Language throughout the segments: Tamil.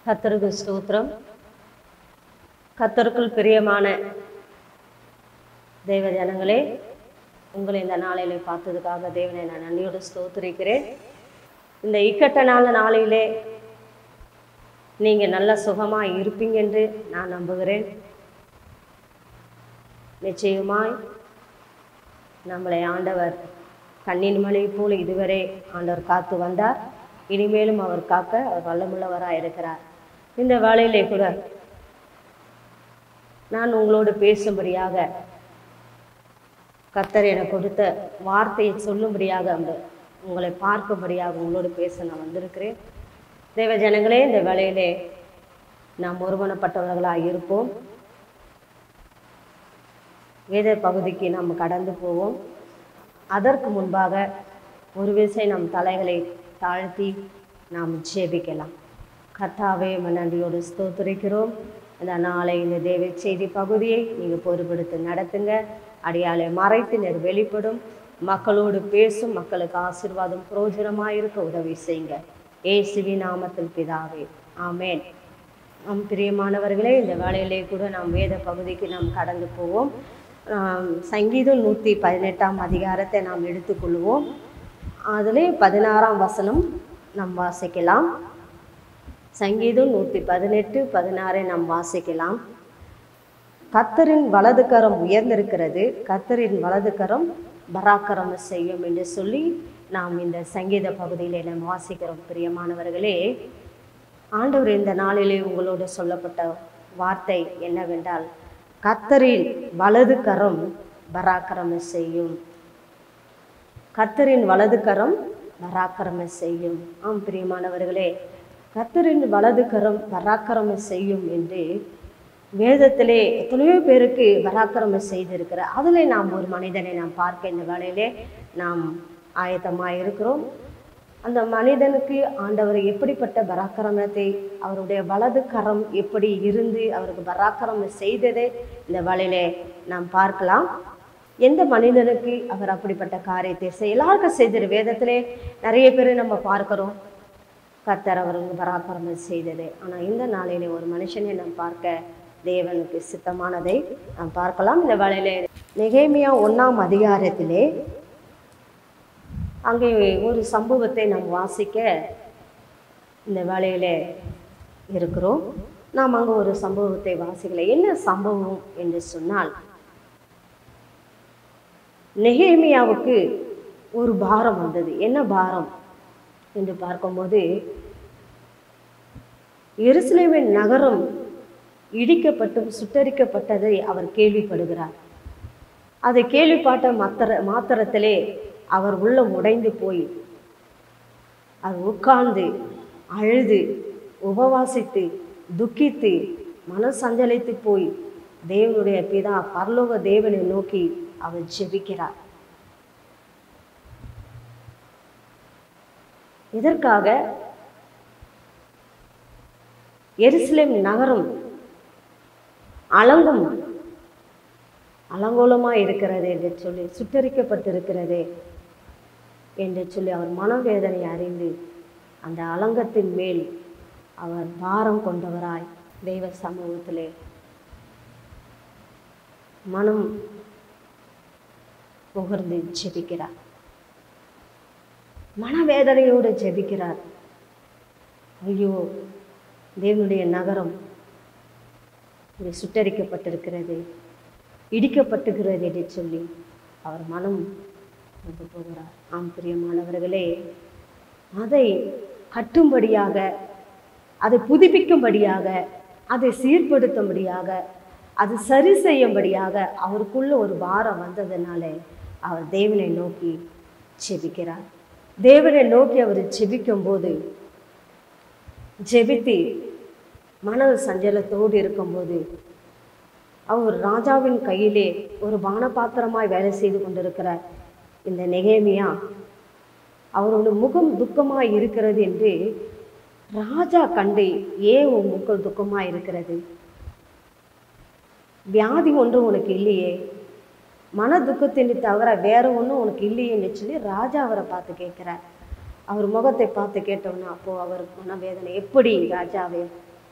கத்தருக்கு ஸ்தோத்திரம் கத்தருக்குள் பிரியமான தெய்வ ஜனங்களே உங்களை இந்த நாளிலே பார்த்ததுக்காக தேவனை நான் நன்றியோடு ஸ்தோத்திரிக்கிறேன் இந்த இக்கட்டனான நாளிலே நீங்கள் நல்ல சுகமாக இருப்பீங்க என்று நான் நம்புகிறேன் நிச்சயமாய் நம்மளை ஆண்டவர் கண்ணின் மலை போல இதுவரை ஆண்டவர் காத்து வந்தார் இனிமேலும் அவர் காக்க அவர் வல்லமுள்ளவராக இருக்கிறார் இந்த வேலையிலே கூட நான் உங்களோடு பேசும்படியாக கத்தர் எனக்கு கொடுத்த வார்த்தையை சொல்லும்படியாக அந்த உங்களை பார்க்கும்படியாக உங்களோடு பேச நான் வந்திருக்கிறேன் தேவ ஜனங்களே இந்த வேலையிலே நாம் ஒருமனப்பட்டவர்களாக இருப்போம் வேத பகுதிக்கு நாம் கடந்து போவோம் அதற்கு முன்பாக ஒரு விசை நம் தலைகளை தாழ்த்தி நாம் ஜெபிக்கலாம் கர்த்தாவே நன்றியோடு ஸ்தோத்திரிக்கிறோம் இந்த நாளை இந்த தேவ செய்தி பகுதியை நீங்கள் பொறுப்படுத்தி நடத்துங்க அடியாலை மறைத்து நேர் வெளிப்படும் மக்களோடு பேசும் மக்களுக்கு ஆசீர்வாதம் பிரயோஜனமாக இருக்க உதவி செய்யுங்க ஏசுவி நாமத்தில் பிதாவே ஆமேன் நம் பிரியமானவர்களே இந்த வேலையிலே கூட நாம் வேத பகுதிக்கு நாம் கடந்து போவோம் ஆம், சங்கீதம் நூற்றி பதினெட்டாம் அதிகாரத்தை நாம் எடுத்துக்கொள்வோம் அதிலே பதினாறாம் வசனம் நாம் வாசிக்கலாம் சங்கீதம் நூற்றி பதினெட்டு பதினாறை நாம் வாசிக்கலாம் கத்தரின் வலது கரம் உயர்ந்திருக்கிறது கத்தரின் வலது கரம் பராக்கிரம செய்யும் என்று சொல்லி நாம் இந்த சங்கீத பகுதியில் நாம் வாசிக்கிறோம் பிரியமானவர்களே ஆண்டவர் இந்த நாளிலே உங்களோடு சொல்லப்பட்ட வார்த்தை என்னவென்றால் கத்தரின் வலது கரம் பராக்கிரம செய்யும் கத்தரின் வலது கரம் பராக்கிரம செய்யும் ஆம் பிரியமானவர்களே கத்தரின் வலது கரம் பராக்கிரம செய்யும் என்று வேதத்திலே எத்தனையோ பேருக்கு பராக்கிரம செய்திருக்கிற அதில் நாம் ஒரு மனிதனை நாம் பார்க்க இந்த வேளையிலே நாம் ஆயத்தமாக இருக்கிறோம் அந்த மனிதனுக்கு ஆண்டவர் எப்படிப்பட்ட பராக்கிரமத்தை அவருடைய வலது கரம் எப்படி இருந்து அவருக்கு பராக்கிரமம் செய்ததை இந்த வேளையிலே நாம் பார்க்கலாம் எந்த மனிதனுக்கு அவர் அப்படிப்பட்ட காரியத்தை செய்ய எல்லாருக்கும் செய்திரு வேதத்திலே நிறைய பேர் நம்ம பார்க்கிறோம் கர்த்தர் அவருக்கு பராக்கிரமம் செய்தது ஆனால் இந்த நாளிலே ஒரு மனுஷனை நாம் பார்க்க தேவனுக்கு சித்தமானதை நாம் பார்க்கலாம் இந்த வேளையிலே நெகேமியா ஒன்றாம் அதிகாரத்திலே அங்கே ஒரு சம்பவத்தை நாம் வாசிக்க இந்த வேலையில் இருக்கிறோம் நாம் அங்கே ஒரு சம்பவத்தை வாசிக்கல என்ன சம்பவம் என்று சொன்னால் நெகேமியாவுக்கு ஒரு பாரம் வந்தது என்ன பாரம் என்று பார்க்கும்போது எருசலேமின் நகரம் இடிக்கப்பட்டு சுட்டரிக்கப்பட்டதை அவர் கேள்விப்படுகிறார் அதை கேள்விப்பட்ட மாத்திர மாத்திரத்திலே அவர் உள்ளம் உடைந்து போய் அது உட்கார்ந்து அழுது உபவாசித்து துக்கித்து மனசஞ்சலித்து போய் தேவனுடைய பிதா பரலோக தேவனை நோக்கி அவர் ஜெபிக்கிறார் இதற்காக எருசலேம் நகரம் அலங்கும் அலங்கோலமாக இருக்கிறது என்று சொல்லி சுட்டரிக்கப்பட்டிருக்கிறது என்று சொல்லி அவர் மனவேதனை அறிந்து அந்த அலங்கத்தின் மேல் அவர் பாரம் கொண்டவராய் தெய்வ சமூகத்திலே மனம் புகழ்ந்து ஜெபிக்கிறார் மனவேதனையோடு ஜெபிக்கிறார் ஐயோ தேவனுடைய நகரம் இது சுட்டரிக்கப்பட்டிருக்கிறது இடிக்கப்பட்டுகிறது என்று சொல்லி அவர் மனம் வந்து போகிறார் ஆம் பிரியமானவர்களே அதை கட்டும்படியாக அதை புதுப்பிக்கும்படியாக அதை சீர்படுத்தும்படியாக அது சரி செய்யும்படியாக அவருக்குள்ள ஒரு பாரம் வந்ததுனால அவர் தேவனை நோக்கி ஜெபிக்கிறார் தேவனை நோக்கி அவர் ஜெபிக்கும் போது ஜெபித்து மன சஞ்சலத்தோடு இருக்கும்போது அவர் ராஜாவின் கையிலே ஒரு பானபாத்திரமாய் வேலை செய்து கொண்டிருக்கிறார் இந்த நெகேமியா அவரோட முகம் துக்கமாய் இருக்கிறது என்று ராஜா கண்டு ஏன் உன் முகம் துக்கமாய் இருக்கிறது வியாதி ஒன்றும் உனக்கு இல்லையே மன துக்கத்தின் தவிர வேற ஒன்றும் உனக்கு இல்லையேன்னு சொல்லி ராஜா அவரை பார்த்து கேட்கிறார் அவர் முகத்தை பார்த்து கேட்டோன்னா அப்போ அவர் மனவேதனை எப்படி ராஜாவே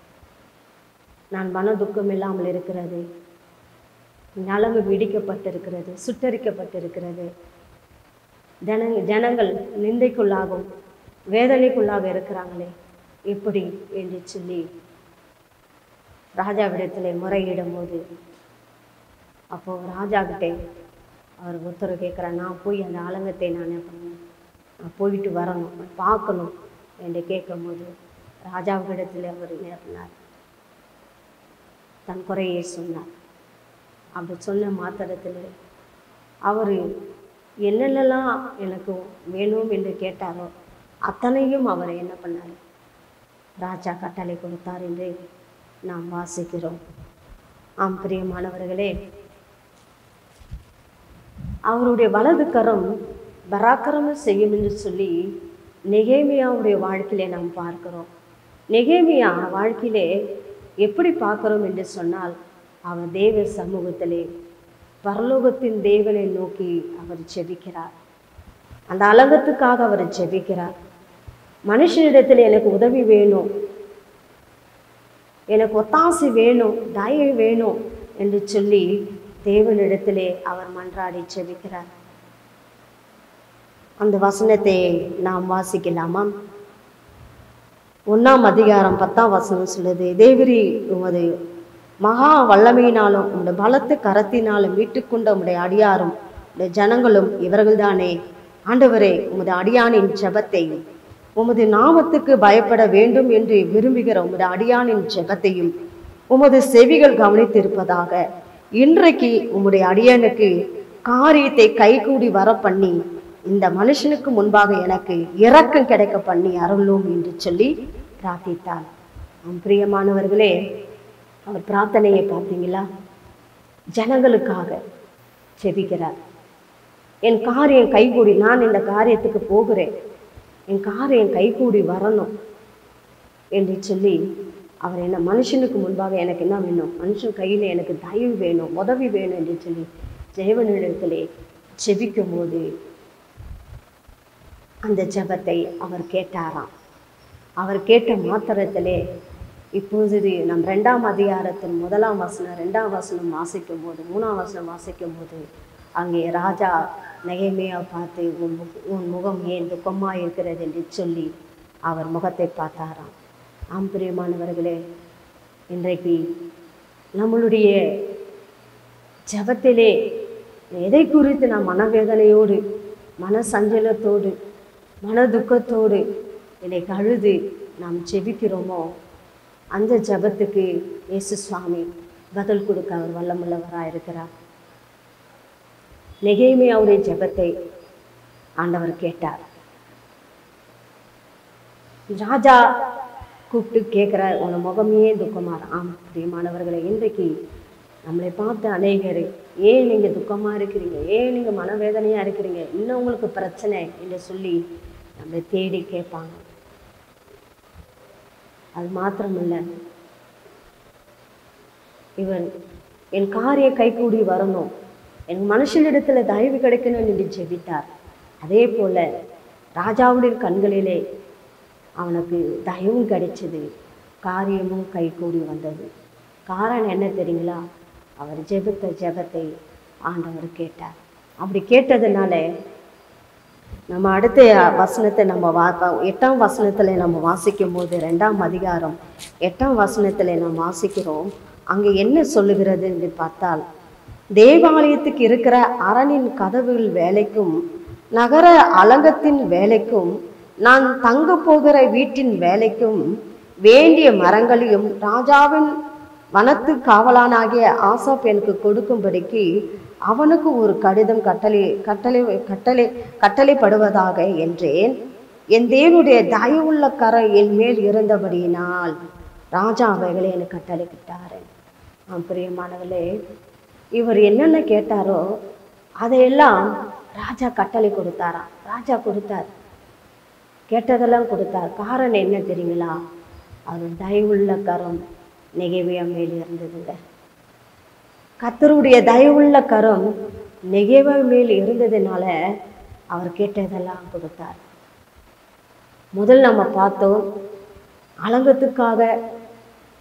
நான் மன துக்கம் இல்லாமல் இருக்கிறது நலங்கு விடிக்கப்பட்டிருக்கிறது சுட்டரிக்கப்பட்டிருக்கிறது ஜனங்க ஜனங்கள் நிந்தைக்குள்ளாகும் வேதனைக்குள்ளாக இருக்கிறாங்களே எப்படி என்று சொல்லி ராஜாவிடத்தில் முறையிடும் போது அப்போ ராஜா கிட்டே அவர் உத்தரவு கேட்குறார் நான் போய் அந்த ஆலங்கத்தை நான் என்ன பண்ணணும் நான் போயிட்டு வரணும் நான் பார்க்கணும் என்று கேட்கும்போது ராஜாவிடத்தில் அவர் என்ன பண்ணார் தன் குறையை சொன்னார் அப்படி சொன்ன மாத்திரத்தில் அவர் என்னென்னலாம் எனக்கு வேணும் என்று கேட்டாரோ அத்தனையும் அவர் என்ன பண்ணார் ராஜா கட்டளை கொடுத்தார் என்று நாம் வாசிக்கிறோம் ஆம் பிரியமானவர்களே அவருடைய வலது கரம் பராக்கிரமம் செய்யும் என்று சொல்லி நெகேமியாவுடைய வாழ்க்கையிலே நாம் பார்க்கிறோம் நெகேமியா வாழ்க்கையிலே எப்படி பார்க்கிறோம் என்று சொன்னால் அவர் தேவ சமூகத்திலே பரலோகத்தின் தேவனை நோக்கி அவர் ஜெபிக்கிறார் அந்த அலங்கத்துக்காக அவர் ஜெபிக்கிறார் மனுஷனிடத்தில் எனக்கு உதவி வேணும் எனக்கு ஒத்தாசை வேணும் தயவு வேணும் என்று சொல்லி தேவனிடத்திலே அவர் மன்றாடி ஜெபிக்கிறார் அந்த வசனத்தை நாம் வாசிக்கலாமா ஒன்றாம் அதிகாரம் பத்தாம் வசனம் சொல்லுது தேவரி உமது மகா வல்லமையினாலும் உம்முடைய பலத்த கரத்தினாலும் மீட்டுக்கொண்ட உம்முடைய அடியாரும் உம்முடைய ஜனங்களும் இவர்கள்தானே ஆண்டவரே உமது அடியானின் ஜெபத்தையும் உமது நாமத்துக்கு பயப்பட வேண்டும் என்று விரும்புகிற உமது அடியானின் ஜெபத்தையும் உமது செவிகள் கவனித்திருப்பதாக இன்றைக்கு உம்முடைய அடியானுக்கு காரியத்தை கைகூடி வர பண்ணி இந்த மனுஷனுக்கு முன்பாக எனக்கு இரக்கம் கிடைக்க பண்ணி அருளும் என்று சொல்லி பிரார்த்தித்தார் ஆம், பிரியமானவர்களே அவர் பிரார்த்தனையை பார்த்தீங்களா ஜனங்களுக்காக செபிக்கிறார் என் காரியம் கைகூடி நான் இந்த காரியத்துக்கு போகிறேன் என் காரியம் கைகூடி வரணும் என்று சொல்லி அவர் என்ன மனுஷனுக்கு முன்பாக எனக்கு என்ன வேணும் மனுஷன் கையில் எனக்கு தயவு வேணும் உதவி வேணும் என்று சொல்லி ஜெயவனிடத்திலே செபிக்கும் போது அந்த ஜெபத்தை அவர் கேட்டாராம் அவர் கேட்ட மாத்திரத்திலே இப்போது நம் ரெண்டாம் அதிகாரத்தின் முதலாம் வசனம் ரெண்டாம் வசனம் வாசிக்கும் போது மூணாம் வசனம் வாசிக்கும் போது அங்கே ராஜா நகைமையா பார்த்து உன் முக உன் முகம் ஏன் துக்கமாக இருக்கிறது என்று சொல்லி அவர் முகத்தை பார்த்தாராம் ஆம் பிரியமானவர்களே இன்றைக்கு நம்மளுடைய ஜபத்திலே எதை குறித்து நாம் மனவேதனையோடு மன சஞ்சலத்தோடு மன துக்கத்தோடு என்னை கழுது நாம் ஜெபிக்கிறோமோ அந்த ஜெபத்துக்கு இயேசு சுவாமி பதில் கொடுக்க அவர் வல்லமுள்ளவராக இருக்கிறார் நெகேமே அவருடைய ஜெபத்தை ஆண்டவர் கேட்டார் ராஜா கூப்பிட்டு கேட்குறார் உன முகமே துக்கமாக ஆம் பிரியமானவர்களை இன்றைக்கு நம்மளை பார்த்து அநேகர் ஏன் நீங்கள் துக்கமாக இருக்கிறீங்க ஏன் நீங்கள் மனவேதனையாக இருக்கிறீங்க இன்னும் உங்களுக்கு பிரச்சனை என்று சொல்லி நம்மளை தேடி கேட்பாங்க அது மாத்திரமல்ல இவன் என் காரிய கைகூடி வரணும் என் மனுஷனிடத்துல தயவு கிடைக்கணும் என்று ஜெபித்தார் அதே போல ராஜாவுடைய கண்களிலே அவனுக்கு தயவும் கிடைச்சது காரியமும் கைகூடி வந்தது காரணம் என்ன தெரியுங்களா அவர் ஜெபித்த ஜெபத்தை ஆண்டவர் கேட்டார் அப்படி கேட்டதுனால நம்ம அடுத்த வசனத்தை நம்ம வா எட்டாம் வசனத்தில் நம்ம வாசிக்கும் போது ரெண்டாம் அதிகாரம் எட்டாம் வசனத்தில் நாம் வாசிக்கிறோம் அங்கே என்ன சொல்லுகிறது என்று பார்த்தால் தேவாலயத்துக்கு இருக்கிற அரணின் கதவுகள் வேலைக்கும் நகர அலங்கத்தின் வேலைக்கும் நான் தங்க போகிற வீட்டின் வேலைக்கும் வேண்டிய மரங்களையும் ராஜாவின் வனத்து காவலானாகிய ஆசாப் எனக்கு கொடுக்கும்படிக்கு அவனுக்கு ஒரு கடிதம் கட்டளை கட்டளை கட்டளை கட்டளைப்படுவதாக என்றேன் என் தேவனுடைய தயவுள்ள கரம் என் மேல் இருந்தபடியினால் ராஜா அவைகளை எனக்கு கட்டளையிட்டாரு ஆம் பிரியமானவர்களே இவர் என்னென்ன கேட்டாரோ அதையெல்லாம் ராஜா கட்டளை கொடுத்தாராம் ராஜா கொடுத்தார் கேட்டதெல்லாம் கொடுத்தார் காரணம் என்ன தெரியுங்களா அவர் தயவுள்ள கரம் நெகேவியா மேல் இருந்ததுங்க கத்தருடைய தயவுள்ள கரம் நெகேவா மேல் இருந்ததுனால அவர் கேட்டதெல்லாம் கொடுத்தார் முதல் நம்ம பார்த்தோம் அலங்கத்துக்காக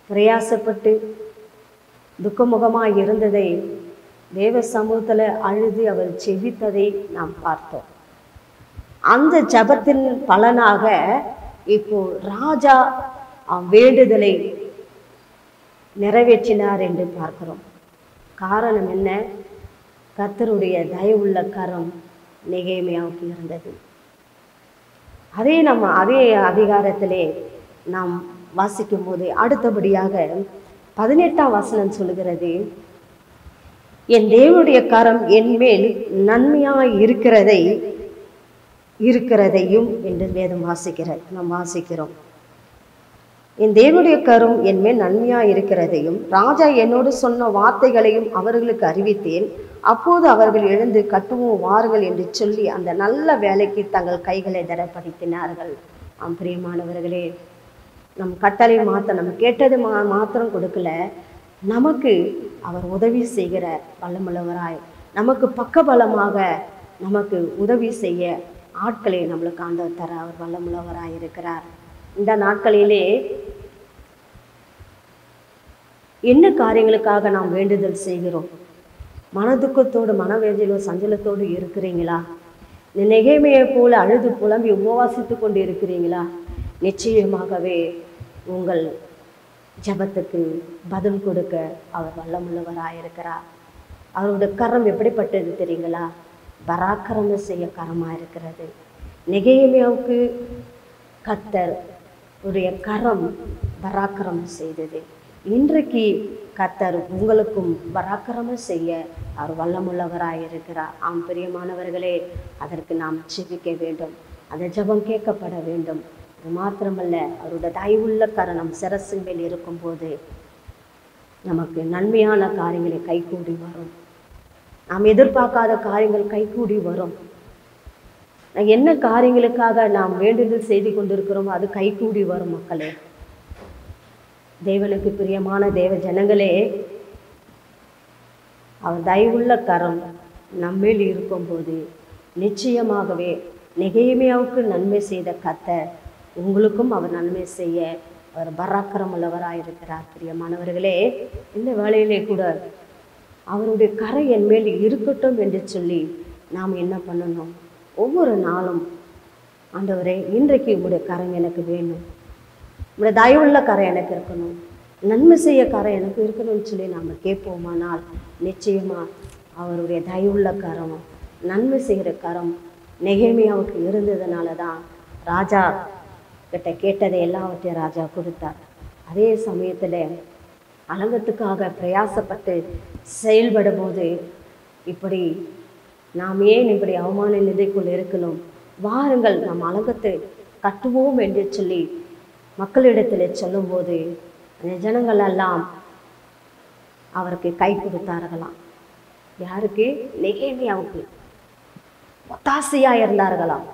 பிரயாசப்பட்டு துக்கமுகமாக இருந்ததை தேவ சமூகத்தில் அழுது அவர் செபித்ததை நாம் பார்த்தோம் அந்த ஜபத்தின் பலனாக இப்போ ராஜா அவன் வேண்டுதலை நிறைவேற்றினார் என்று பார்க்கிறோம் காரணம் என்ன கர்த்தருடைய தயவுள்ள கரம் நெகேமியாவுக்கு இருந்தது அதே நம்ம அதே அதிகாரத்திலே நாம் வாசிக்கும் போது அடுத்தபடியாக பதினெட்டாம் வசனம் சொல்லுகிறது என் தேவனுடைய கரம் என் மேல் நன்மையாய் இருக்கிறதை இருக்கிறதையும் என்று வேதம் வாசிக்கிற நாம் வாசிக்கிறோம் என் தேவனுடைய கரும் என் மேல் நன்மையா இருக்கிறதையும் ராஜா என்னோடு சொன்ன வார்த்தைகளையும் அவர்களுக்கு அறிவித்தேன் அப்போது அவர்கள் எழுந்து கட்டுவோம் வாருங்கள் என்று சொல்லி அந்த நல்ல வேலைக்கு தங்கள் கைகளை தரப்படுத்தினார்கள் ஆம் பிரியமானவர்களே நம் கட்டளை மாத்த நம்ம கேட்டது மா மாத்திரம் கொடுக்கல நமக்கு அவர் உதவி செய்கிற வல்லமுள்ளவராய் நமக்கு பக்கபலமாக நமக்கு உதவி செய்ய ஆட்களை நம்மளுக்கு ஆண்டவர் தர அவர் வல்லமுள்ளவராய் இருக்கிறார் இந்த நாட்களிலே என்ன காரியங்களுக்காக நாம் வேண்டுதல் செய்கிறோம் மனதுக்கத்தோடு மனவேதலோ சஞ்சலத்தோடு இருக்கிறீங்களா இந்த நெகைமையை போல அழுது புலம்பி உபவாசித்து கொண்டு இருக்கிறீங்களா நிச்சயமாகவே உங்கள் ஜபத்துக்கு பதில் கொடுக்க அவர் வல்லமுள்ளவராயிருக்கிறார் அவருடைய கரம் எப்படிப்பட்டது தெரியுங்களா பராக்கிரம செய்ய கரமாக இருக்கிறது நெகேமியாவுக்கு கத்தர் உடைய கரம் பராக்கிரமம் செய்தது இன்றைக்கு கத்தர் உங்களுக்கும் பராக்கிரமம் செய்ய அவர் வல்லமுள்ளவராய் இருக்கிறார் ஆம் பிரியமானவர்களே அதற்கு நாம் ஜெபிக்க வேண்டும் அந்த ஜெபம் கேட்கப்பட வேண்டும் அது மாத்திரமல்ல அவருடைய தயவுள்ள கரணம் சிரசின் மேல் இருக்கும்போது நமக்கு நன்மையான காரியங்களை கைகூடி வரும் நாம் எதிர்பார்க்காத காரியங்கள் கைகூடி வரும் நான் என்ன காரியங்களுக்காக நாம் வேண்டுதல் செய்து கொண்டிருக்கிறோமோ அது கைகூடி வரும் மக்களே தேவனுக்கு பிரியமான தேவ ஜனங்களே அவர் தயவுள்ள கரம் நம்மேல் இருக்கும்போது நிச்சயமாகவே நெகேமியாவுக்கு நன்மை செய்த கத்தர் உங்களுக்கும் அவர் நன்மை செய்ய அவர் பராக்கிரம் உள்ளவராயிருக்கிறார் பிரியமானவர்களே இந்த வேளையிலே கூட அவருடைய கரை என் மேல் இருக்கட்டும் என்று சொல்லி நாம் என்ன பண்ணணும் ஒவ்வொரு நாளும் ஆண்டவரே இன்றைக்கு உங்களுடைய கரம் எனக்கு வேணும் உங்களுடைய தயவுள்ள கரை எனக்கு இருக்கணும் நன்மை செய்ய கரை எனக்கு இருக்கணும்னு சொல்லி நாம் கேட்போமானால் நிச்சயமா அவருடைய தயவுள்ள கரம் நன்மை செய்கிற கரம் நெகேமியாவுக்கு இருந்ததுனால தான் ராஜா கிட்ட கேட்டதை எல்லாவற்றையும் ராஜா கொடுத்தார் அதே சமயத்தில் அலங்கத்துக்காக பிரயாசப்பட்டு செயல்படும் போது இப்படி நாம் ஏன் இப்படி அவமான நிலைக்குள் இருக்கணும் வாருங்கள் நாம் அலங்கத்தை கட்டுவோம் என்று சொல்லி மக்களிடத்தில் சொல்லும்போது அந்த ஜனங்கள் எல்லாம் அவருக்கு கை கொடுத்தார்களாம் யாருக்கு நெகேமியாவுக்கு ஒத்தாசையா இருந்தார்களாம்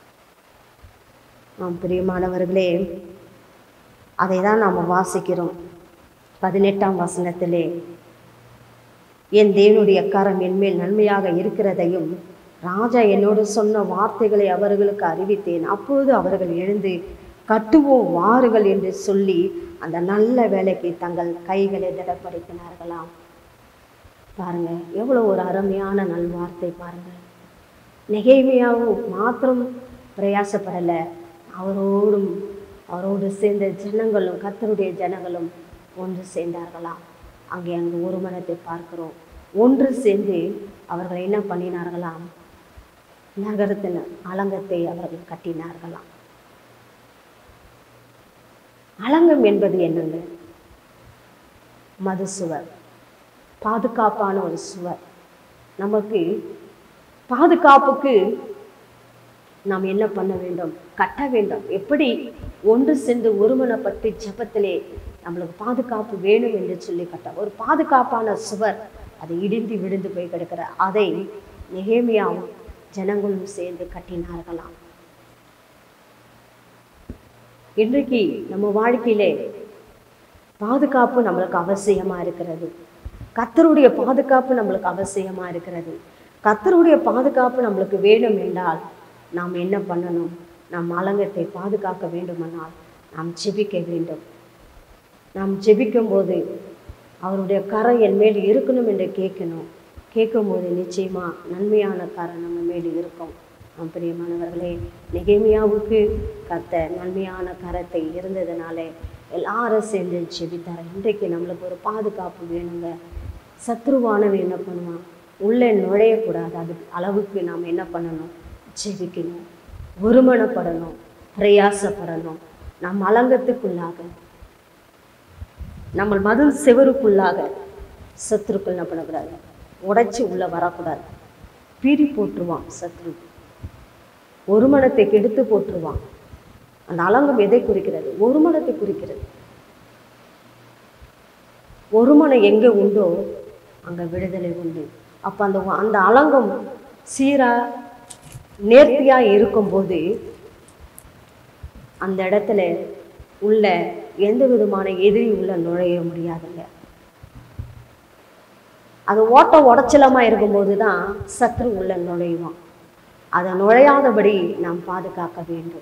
ஆம் பிரியமானவர்களே அதை தான் நாம் வாசிக்கிறோம் பதினெட்டாம் வசனத்திலே என் தேவனுடைய கரம் என்மேல் நன்மையாக இருக்கிறதையும் ராஜா என்னோடு சொன்ன வார்த்தைகளை அவர்களுக்கு அறிவித்தேன் அப்பொழுது அவர்கள் எழுந்து கட்டுவோம் வாருங்கள் என்று சொல்லி அந்த நல்ல வேலைக்கு தங்கள் கைகளை திடப்படுத்தினார்களாம் பாருங்க எவ்வளோ ஒரு அருமையான நல்வார்த்தை பாருங்க நெகேமியாவும் மாத்திரம் பிரயாசப்படலை அவரோடும் அவரோடு சேர்ந்த ஜனங்களும் கர்த்தருடைய ஜனங்களும் ஒன்று சேர்ந்தார்களாம் அங்கே அங்கே ஒரு மனத்தை பார்க்கிறோம் ஒன்று சேர்ந்து அவர்கள் என்ன பண்ணினார்களாம் நகரத்தின் அலங்கத்தை அவர்கள் கட்டினார்களாம் அலங்கம் என்பது என்னங்க மது சுவர் பாதுகாப்பான ஒரு சுவர் நமக்கு பாதுகாப்புக்கு நாம் என்ன பண்ண வேண்டும் கட்ட வேண்டும் எப்படி ஒன்று சென்று ஒருமனப்பட்டு ஜெபத்திலே நம்மளுக்கு பாதுகாப்பு வேணும் என்று சொல்லி கட்ட ஒரு பாதுகாப்பான சுவர் அது இடிந்து விழுந்து போய் கிடக்கிற அதை நெகேமியாவும் ஜனங்களும் சேர்ந்து கட்டினார்களாம் இன்றைக்கு நம்ம வாழ்க்கையிலே பாதுகாப்பு நம்மளுக்கு அவசியமா இருக்கிறது கத்தருடைய பாதுகாப்பு நம்மளுக்கு அவசியமா இருக்கிறது கத்தருடைய பாதுகாப்பு நம்மளுக்கு வேணும் என்றால் நாம் என்ன பண்ணணும் நம் அலங்கத்தை பாதுகாக்க வேண்டுமானால் நாம் ஜெபிக்க வேண்டும் நாம் ஜெபிக்கும்போது அவருடைய கரம் என் மேல் இருக்கணும் என்று கேட்கணும் கேட்கும்போது நிச்சயமா நன்மையான கரம் நம்ம மேல் இருக்கும் ஆம் பிரியமானவர்களே நெகேமியாவுக்கு கத்த நன்மையான கரத்தை இருந்ததுனாலே எல்லாரும் சேர்ந்து ஜெபித்தார் இன்றைக்கு நம்மளுக்கு ஒரு பாதுகாப்பு வேணுங்க சத்ருவானவன் என்ன பண்ணுவான் உள்ளே நுழையக்கூடாது அது அளவுக்கு நாம் என்ன பண்ணணும் ஜெபிக்கணும் ஒருமனப்படணும் பிரயாசப்படணும் நம் அலங்கத்துக்குள்ளாக நம்ம மதில் செவருக்குள்ளாக சத்துருக்குள் என்ன பண்ணக்கூடாது உடைச்சி உள்ளே வரக்கூடாது பீறி போட்டுருவான் சத்ரு ஒரு மனத்தை கெடுத்து போட்டுருவான் அந்த அலங்கம் எதை குறிக்கிறது ஒரு மனத்தை குறிக்கிறது ஒரு மனம் எங்கே உண்டோ அங்கே விடுதலை உண்டு அப்போ அந்த அந்த அலங்கம் சீரா நேர்த்தியாக இருக்கும்போது அந்த இடத்துல உள்ள எந்த விதமான எதிரி உள்ள நுழைய முடியாதுங்க அது ஓட்ட உடச்சலமா இருக்கும்போது தான் சத்ரு உள்ள நுழைவான் அதை நுழையாதபடி நாம் பாதுகாக்க வேண்டும்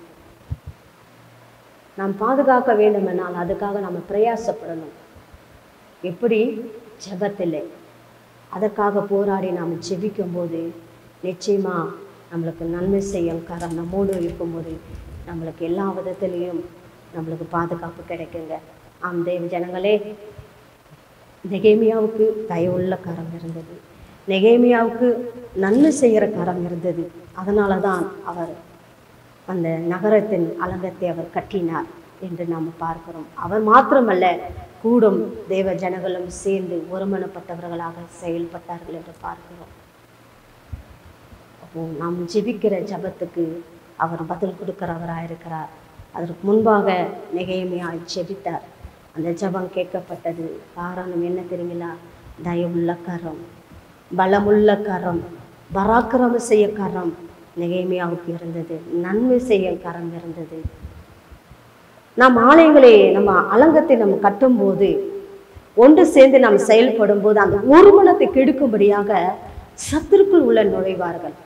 நாம் பாதுகாக்க வேண்டுமென்றால் அதுக்காக நம்ம பிரயாசப்படணும் எப்படி ஜெபத்தில் அதற்காக போராடி நாம் ஜெபிக்கும் போது நிச்சயமா நம்மளுக்கு நன்மை செய்யும் கரம் நம்மோடு இருக்கும்போது நம்மளுக்கு எல்லா விதத்திலையும் நம்மளுக்கு பாதுகாப்பு கிடைக்குங்க ஆம் தேவ ஜனங்களே நெகேமியாவுக்கு தயவுள்ள கரம் இருந்தது நெகேமியாவுக்கு நன்மை செய்கிற கரம் இருந்தது அதனால தான் அவர் அந்த நகரத்தின் அலங்கத்தை அவர் கட்டினார் என்று நாம் பார்க்கிறோம் அவர் மாத்திரமல்ல கூடும் தேவ ஜனங்களும் சேர்ந்து ஒருமனப்பட்டவர்களாக செயல்பட்டார்கள் என்று பார்க்கிறோம் அப்போ நாம் ஜெபிக்கிற ஜெபத்துக்கு அவர் பதில் கொடுக்கிறவராக இருக்கிறார் அதற்கு முன்பாக நெகைமையாய் ஜெபித்தார் அந்த ஜெபம் கேட்கப்பட்டது காரணம் என்ன தெரியுங்களா தயவுள்ள கரம் பலமுள்ள கரம் பராக்கிரம செய்ய கரம் நெகைமையாவுக்கு இருந்தது நன்மை செய்ய கரம் இருந்தது நாம் ஆலயங்களை நம்ம அலங்கத்தை நம்ம கட்டும்போது ஒன்று சேர்ந்து நாம் செயல்படும் போது அந்த ஒருமனத்தை கெடுக்கும்படியாக சத்துருக்குள் உள்ள நுழைவார்கள்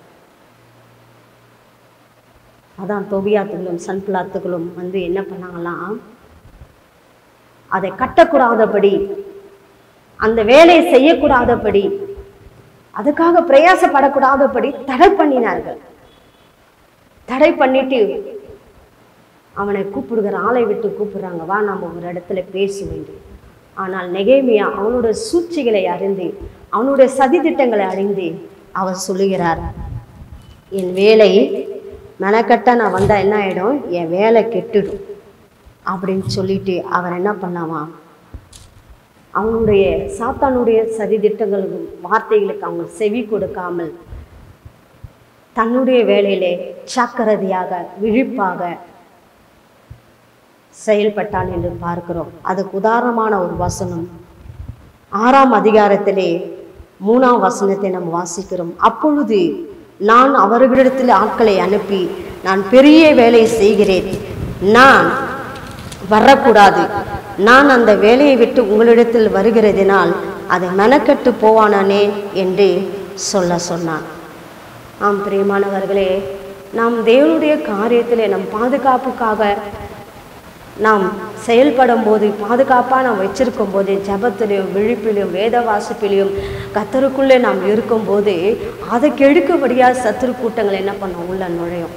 அதான் தொபியாத்துகளும் சன்பிளாத்துகளும் வந்து என்ன பண்ணாங்களாம் அதை கட்டக்கூடாதபடி அந்த வேலையை செய்யக்கூடாதபடி அதுக்காக பிரயாசப்படக்கூடாதபடி தடை பண்ணினார்கள் தடை பண்ணிட்டு அவனை கூப்பிடுகிற ஆளை விட்டு கூப்பிடுறாங்க வா நாம் ஒரு இடத்துல பேச வேண்டும் ஆனால் நெகேமியா அவனோட சூழ்ச்சிகளை அறிந்து அவனுடைய சதித்திட்டங்களை அறிந்து அவர் சொல்லுகிறார் என் வேலை மெனக்கட்ட நான் வந்தா என்ன ஆயிடும் என் வேலை கெட்டுடும் அப்படின்னு சொல்லிட்டு அவர் என்ன பண்ணாவாம் அவனுடைய சாத்தானுடைய சதித்திட்டங்களுக்கும் வார்த்தைகளுக்கு அவங்க செவி கொடுக்காமல் தன்னுடைய வேலையிலே ஜாக்கிரதையாக விழிப்பாக செயல்பட்டான் என்று பார்க்கிறோம் அதுக்கு உதாரணமான ஒரு வசனம் ஆறாம் அதிகாரத்திலே மூணாம் வசனத்தை நம்ம வாசிக்கிறோம் அப்பொழுது நான் அவர்களிடத்தில் ஆட்களை அனுப்பி நான் பெரிய வேலை செய்கிறேன் நான் வரக்கூடாது நான் அந்த வேலையை விட்டு உங்களிடத்தில் வருகிறதினால் அதை மெனக்கெட்டு போவானானே என்று சொல்ல சொன்னான் ஆம் பிரியமானவர்களே நாம் தேவனுடைய காரியத்திலே நம் பாதுகாப்புக்காக நாம் செயல்படும் போது பாதுகாப்பாக நாம் வச்சிருக்கும் போது ஜபத்திலையும் விழிப்பிலையும் வேத வாசிப்பிலையும் கத்தருக்குள்ளே நாம் இருக்கும்போது அதை கெடுக்கபடியாக சத்துரு கூட்டங்கள் என்ன பண்ணோம் உள்ள நுழையும்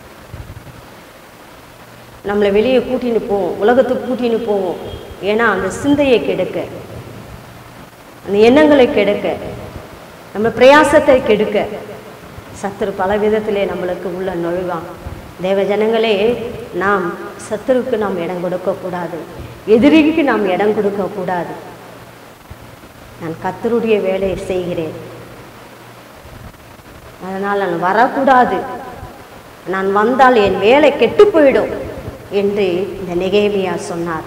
நம்மளை வெளியே கூட்டின்னு போவோம் உலகத்துக்கு கூட்டின்னு போவோம் ஏன்னா அந்த சிந்தையை கெடுக்க அந்த எண்ணங்களை கெடுக்க நம்ம பிரயாசத்தை கெடுக்க சத்துரு பல விதத்திலே நம்மளுக்கு உள்ள நுழைவான் தேவ ஜனங்களே நாம் சத்துருக்கு நாம் இடம் கொடுக்கக்கூடாது எதிரிக்கு நாம் இடம் கொடுக்கக்கூடாது நான் கத்தருடைய வேலையை செய்கிறேன் அதனால் நான் வரக்கூடாது நான் வந்தால் என் வேலை கெட்டு போயிடும் என்று இந்த நெகேமியா சொன்னார்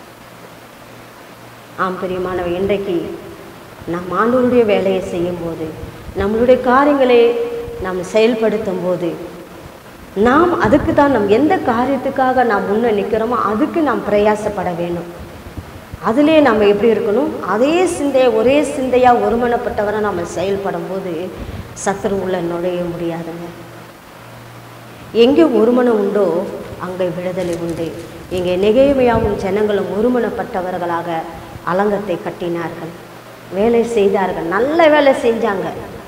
ஆம் பிரியமானவ இன்றைக்கு நாம் ஆண்டவருடைய வேலையை செய்யும்போது நம்மளுடைய காரியங்களை நாம் செயல்படுத்தும் போது நாம் அதுக்கு தான் நம் எந்த காரியத்துக்காக நாம் முன்னே நிற்கிறோமோ அதுக்கு நாம் பிரயாசப்பட வேணும் அதிலே நம்ம எப்படி இருக்கணும் அதே சிந்தையை ஒரே சிந்தையாக ஒருமனப்பட்டவரை நம்ம செயல்படும் போது சத்துரு உள்ள நுழைய முடியாதுங்க எங்கே ஒருமனம் உண்டோ அங்கே விடுதலை உண்டு இங்கே நெகேமியாவும் ஜனங்களும் ஒருமனப்பட்டவர்களாக அலங்கத்தை கட்டினார்கள் வேலை செய்தார்கள் நல்ல வேலை செஞ்சாங்க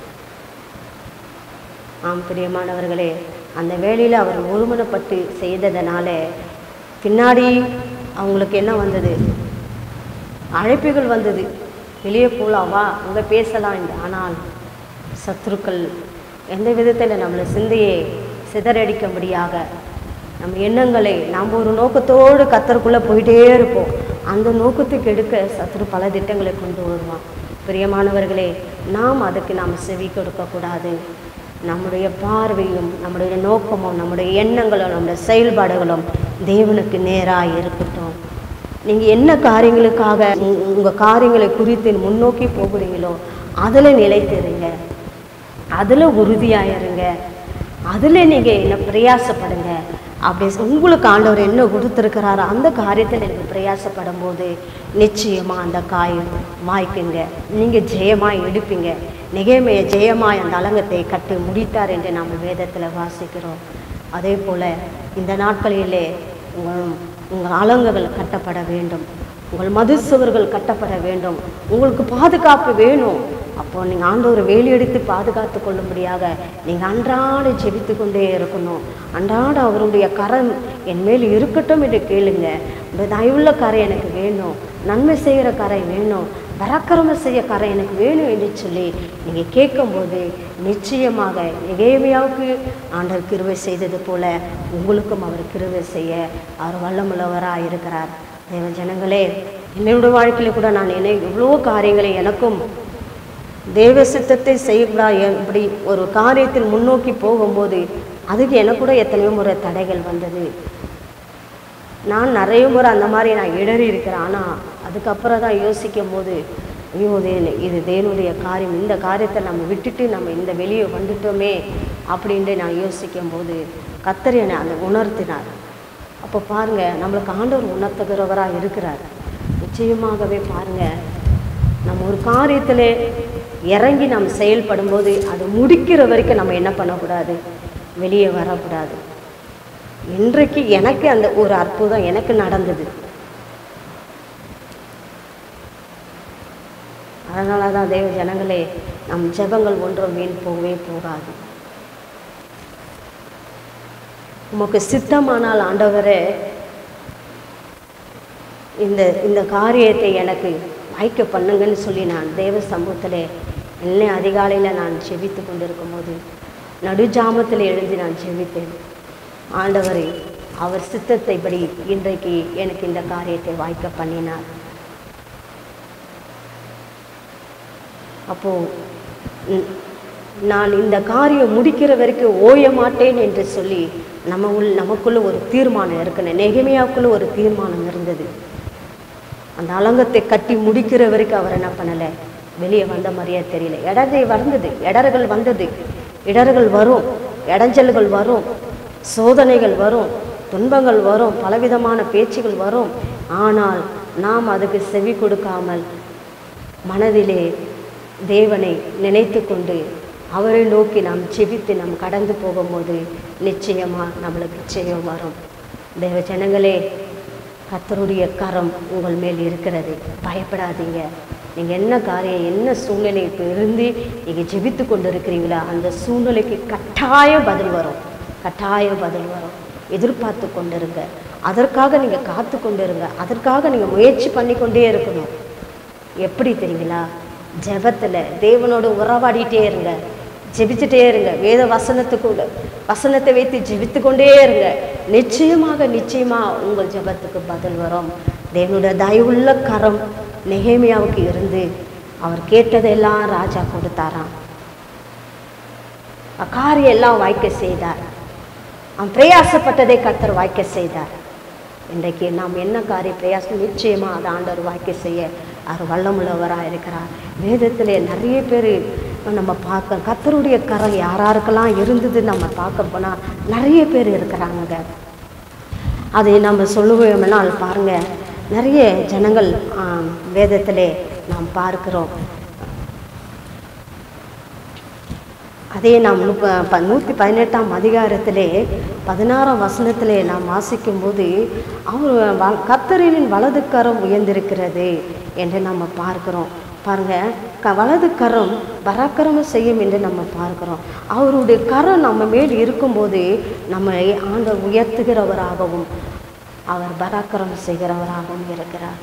ஆம் பிரியமானவர்களே அந்த வேலையில் அவர் ஒருமனப்பட்டு செய்ததனால பின்னாடி அவங்களுக்கு என்ன வந்தது அழைப்புகள் வந்தது வெளியே போகலாம் வா அங்கே பேசலாம் என்று ஆனால் சத்துருக்கள் எந்த விதத்தில் நம்மளை சிந்தையை சிதறடிக்கும்படியாக நம்ம எண்ணங்களை நாம் ஒரு நோக்கத்தோடு கத்தருக்குள்ளே போயிட்டே இருப்போம் அந்த நோக்கத்துக்கு எடுக்க சத்துரு பல திட்டங்களை கொண்டு வருவான் பிரியமானவர்களே நாம் அதுக்கு நாம் செவி கொடுக்கக்கூடாது நம்முடைய பார்வையும் நம்முடைய நோக்கமும் நம்முடைய எண்ணங்களும் நம்முடைய செயல்பாடுகளும் தேவனுக்கு நேராக இருக்கட்டும் நீங்கள் என்ன காரியங்களுக்காக உங்கள் காரியங்களை குறித்து முன்னோக்கி போகிறீங்களோ அதில் நிலைத்திருங்க அதில் உறுதியாயிருங்க அதில் நீங்கள் என்ன பிரயாசப்படுங்க அப்படி உங்களுக்கு ஆண்டவர் என்ன கொடுத்துருக்கிறாரோ அந்த காரியத்தில் நீங்கள் பிரயாசப்படும் போது நிச்சயமாக அந்த காயம் வாய்க்குங்க நீங்கள் ஜெயமாக எடுப்பீங்க நிகைமைய ஜெயமாய் அந்த அலங்கத்தை கட்டி முடித்தார் என்று நாம் வேதத்தில் வாசிக்கிறோம் அதே போல் இந்த நாட்களிலே உங்கள் உங்கள் அலங்குகள் கட்டப்பட வேண்டும் உங்கள் மதுசுவர்கள் கட்டப்பட வேண்டும் உங்களுக்கு பாதுகாப்பு வேணும் அப்போ நீங்கள் ஆண்டவர் வேலி எடுத்து பாதுகாத்து கொள்ளும்படியாக நீங்கள் அன்றாட ஜெபித்து கொண்டே இருக்கணும் அன்றாட அவருடைய கரம் என் மேல் இருக்கட்டும் என்று கேளுங்க இந்த தயவுள்ள கரை எனக்கு வேணும் நன்மை செய்கிற கரை வேணும் பராக்கிரம செய்ய கரை எனக்கு வேணும் என்று சொல்லி நீங்கள் கேட்கும்போது நிச்சயமாக எகேமியாவுக்கு ஆண்டவர் கிருவை செய்தது போல உங்களுக்கும் அவர் கிருவை செய்ய அவர் வல்லமுள்ளவராக இருக்கிறார் தேவ ஜனங்களே என்னுடைய வாழ்க்கையில் கூட நான் என்ன எவ்வளோ காரியங்களை எனக்கும் தேவ சித்தத்தை செய்யக்கூடா இப்படி ஒரு காரியத்தில் முன்னோக்கி போகும்போது அதுக்கு எனக்கு கூட எத்தனையோ முறை தடைகள் வந்தது நான் நிறைய முறை அந்த மாதிரி நான் இடறி இருக்கிறேன் ஆனால் அதுக்கப்புறம் தான் யோசிக்கும் போது ஐயோ தே இது தேவனுடைய காரியம் இந்த காரியத்தை நம்ம விட்டுட்டு நம்ம இந்த வெளியே வந்துட்டோமே அப்படின்ட்டு நான் யோசிக்கும் போது கத்தர் என்னை அந்த உணர்த்தினார் அப்போ பாருங்கள் நம்மளுக்கு ஆண்டவர் உணர்த்துகிறவராக இருக்கிறார் நிச்சயமாகவே பாருங்கள் நம்ம ஒரு காரியத்தில் இறங்கி நம்ம செயல்படும்போது அது முடிக்கிற வரைக்கும் நம்ம என்ன பண்ணக்கூடாது வெளியே வரக்கூடாது இன்றைக்கு எனக்கு அந்த ஒரு அற்புதம் எனக்கு நடந்தது அதனால தான் தேவ ஜனங்களே நம் ஜெபங்கள் ஒன்றும் வீண் போகவே போகாது உமக்கு சித்தமானால் ஆண்டவரே இந்த இந்த காரியத்தை எனக்கு வாய்க்க பண்ணுங்கன்னு சொல்லி நான் தேவ சமூகத்தில் என்ன அதிகாலையில் நான் செபித்து கொண்டிருக்கும் போது நடுஜாமத்தில் எழுந்து நான் செபித்தேன் ஆண்டவரே அவர் சித்தத்தைப்படி இன்றைக்கு எனக்கு இந்த காரியத்தை வாய்க்க பண்ணினார் அப்போ ம், நான் இந்த காரியம் முடிக்கிற வரைக்கும் ஓய மாட்டேன் என்று சொல்லி நம்ம உள் நமக்குள்ள ஒரு தீர்மானம் இருக்குன்னு நெகமையாவுக்குள்ள ஒரு தீர்மானம் இருந்தது அந்த அலங்கத்தை கட்டி முடிக்கிற வரைக்கும் அவர் என்ன பண்ணலை வெளியே வந்த மாதிரியே தெரியல இடதை வந்தது இடர்கள் வந்தது இடர்கள் வரும் இடைஞ்சல்கள் வரும் சோதனைகள் வரும் துன்பங்கள் வரும் பலவிதமான பேச்சுகள் வரும் ஆனால் நாம் அதுக்கு செவி கொடுக்காமல் மனதிலே தேவனை நினைத்து கொண்டு அவரை நோக்கி நாம் செபித்து நாம் கடந்து போகும்போது நிச்சயமாக நம்மளுக்கு ஜெயம் வரும் தேவ ஜனங்களே கர்த்தருடைய கரம் உங்கள் மேல் இருக்கிறது பயப்படாதீங்க நீங்கள் என்ன காரியம் என்ன சூழ்நிலை இப்போ இருந்து நீங்கள் ஜெபித்து கொண்டு இருக்கிறீங்களா அந்த சூழ்நிலைக்கு கட்டாய பதில் வரும் கட்டாய பதில் வரும் எதிர்பார்த்து கொண்டிருங்க அதற்காக நீங்கள் காத்து கொண்டிருங்க அதற்காக நீங்கள் முயற்சி பண்ணி கொண்டே இருக்கணும் எப்படி தெரியுங்களா ஜெபத்தில் தேவனோடு உறவாடிட்டே இருங்க ஜெபிச்சுட்டே இருங்க வேத வசனத்துக்கூட வசனத்தை வைத்து ஜெபித்து கொண்டே இருங்க நிச்சயமாக நிச்சயமாக உங்கள் ஜெபத்துக்கு பதில் வரும் தேவனுடைய தயவுள்ள கரம் நெகேமியாவுக்கு இருந்து அவர் கேட்டதெல்லாம் ராஜா கொடுத்தாராம் காரியம் எல்லாம் வாய்க்க செய்தார் அவன் பிரயாசப்பட்டதை கர்த்தர் வாய்க்க செய்தார் இன்றைக்கு நாம் என்ன காரிய பிரயாசம் நிச்சயமாக அதை ஆண்டவர் வாய்க்க செய்ய அவர் வல்லமுள்ளவராக இருக்கிறார் வேதத்திலே நிறைய பேர் நம்ம பார்க்க கர்த்தருடைய கரம் யாராருக்கெல்லாம் இருந்தது நம்ம பார்க்க போனால் நிறைய பேர் இருக்கிறாங்க அதை நம்ம சொல்லுவோம்னால் பாருங்க நிறைய ஜனங்கள் ஆம், வேதத்திலே நாம் பார்க்கிறோம் அதே நாம் முப்ப ப நூற்றி பதினெட்டாம் அதிகாரத்திலே பதினாறாம் வசனத்திலே நாம் வாசிக்கும்போது அவர் வ கத்தரின் வலது கரம் உயர்ந்திருக்கிறது என்று நம்ம பார்க்கிறோம் பாருங்க க வலது கரம் பராக்கிரமம் செய்யும் என்று நம்ம பார்க்கிறோம் அவருடைய கரம் நம்ம மேல் இருக்கும்போது நம்மை ஆண்ட உயர்த்துகிறவராகவும் அவர் பராக்கிரமம் செய்கிறவராகவும் இருக்கிறார்